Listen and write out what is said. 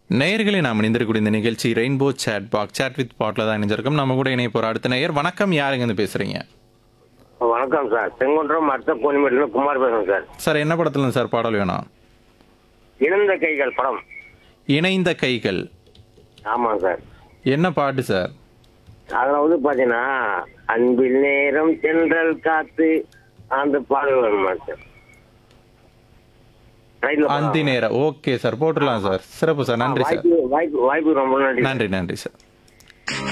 நேயர்களே நாம் இணைந்திருக்கூடிய இந்த நிகழ்ச்சி rainbow chat back chat with பாட்டில் தான் இணைஞ்சிருக்கோம் நம்ம கூட இணைய போகிற அடுத்த நேயர் வணக்கம் யாருங்க இருந்து பேசுகிறீங்க வணக்கம் சார் செங்குன்றம் அடுத்த கோணிமேட்டில் குமார் பேசுறேன் சார் சார் என்ன படத்துல சார் பாடல் வேணும் இணைந்த கைகள் படம் இணைந்த கைகள் ஆமாம் சார் என்ன பாட்டு சார் அதில் வந்து பார்த்தீங்கன்னா அன்பில் நேரம் தென்றல் காத்து அந்த பாடல் வேணுமா சார் ரைட்ல அந்தி நேரம் ஓகே சார் போட்டுடலாம் சார் சிறப்பு சார் நன்றி சார் வாய்ப்பு வாய்ப்பு வாய்ப்பு ரொம்ப நன்றி நன்றி நன்றி சார்